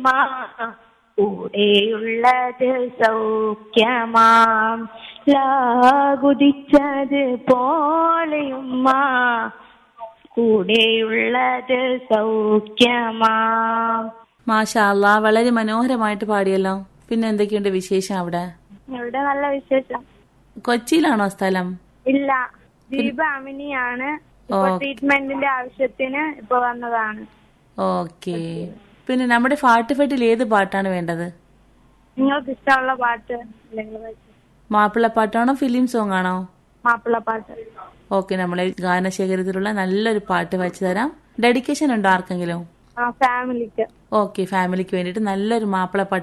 ഉമ്മ കൂടെയുള്ളത് സൗഖ്യമാം ലാകുതിച്ചത് പോലെയുമ്മ കൂടെയുള്ളത് സൗഖ്യമാം മാഷാ അല്ലാ വളരെ മനോഹരമായിട്ട് പാടിയല്ലോ പിന്നെ എന്തൊക്കെയുണ്ട് വിശേഷം അവിടെ ഇവിടെ നല്ല വിശേഷം കൊച്ചിയിലാണോ സ്ഥലം ഇല്ല ദീപ അമിനിയാണ് ഇപ്പൊ ഓ. ട്രീറ്റ്മെന്റിന്റെ ആവശ്യത്തിന് ഇപ്പൊ വന്നതാണ് ഓക്കെ പിന്നെ നമ്മുടെ ഫാട്ടുഫെട്ടിൽ ഏത് പാട്ടാണ് വേണ്ടത് നിങ്ങൾക്ക് ഇഷ്ടമുള്ള പാട്ട് അല്ലെങ്കിൽ വെച്ച്. മാപ്പിളപ്പാട്ടാണോ ഫിലിം സോങ് ആണോ മാപ്പിളപ്പാട്ട് ഓക്കെ നമ്മളെ ഗാനശേഖരത്തിലുള്ള നല്ലൊരു പാട്ട് വെച്ച് തരാം ഡെഡിക്കേഷൻ ഉണ്ടോ ആർക്കെങ്കിലും ആ ഫാമിലിക്ക് ഓക്കെ ഫാമിലിക്ക് വേണ്ടിയിട്ട് നല്ലൊരു മാപ്പിളപ്പാട്ട്